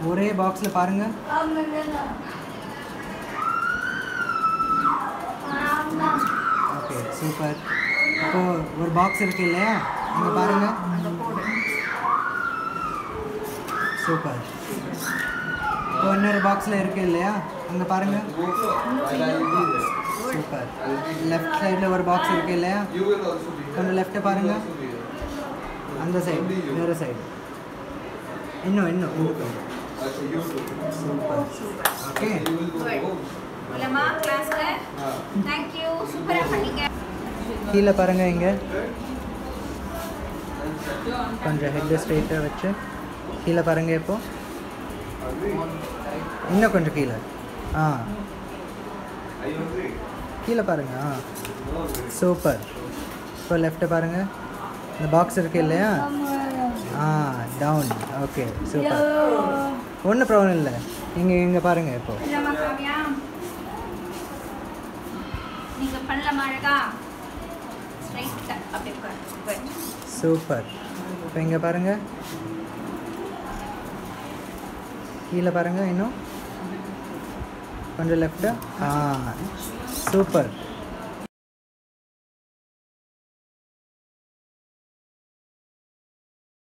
ஒரே பாக்ஸில் பாருங்கள் ஓகே சூப்பர் இப்போ ஒரு பாக்ஸ் இருக்கு இல்லையா அங்கே பாருங்க சூப்பர் இப்போ இன்னொரு பாக்ஸில் இருக்கு இல்லையா அங்கே பாருங்க சூப்பர் லெஃப்ட் சைடில் ஒரு பாக்ஸ் இருக்கு இல்லையா You will also be here. கொஞ்சம் லெஃப்ட்டை பாருங்க You will also be here. அந்த சைடு வேறு சைடு இன்னும் இன்னும் இன்னும் கொஞ்சம் Okay, you too. Super okay You will go Good. home. போலாமா கிளாஸ்ல Ah. தேங்க்யூ சூப்பரா பண்ணீங்க கீழே பாருங்க இங்கே கொஞ்சம் ஹெட் ஸ்ட்ரைட்டாக வச்சு கீழே பாருங்க இப்போ இன்னும் கொஞ்சம் கீழே ஆ Are you hungry? கீழே பாருங்க ஆ No, hungry. சூப்பர் இப்போ லெஃப்ட்டு பாருங்க இந்த பாக்ஸ் இருக்கு இல்லையா ஆ டவுன் ஓகே சூப்பர் ஒன்றும் ப்ராப்ளம் இல்லை இங்கே இங்கே பாருங்க இப்போ பண்ணலாமா காவியா நீங்க பண்ணலாமா அழகா ஸ்ட்ரைட் அப்படி உட்காரு குட் சூப்பர் இப்போ இங்கே பாருங்க கீழே பாருங்க இன்னும் கொஞ்சம் லெஃப்ட்டு ஆ சூப்பர்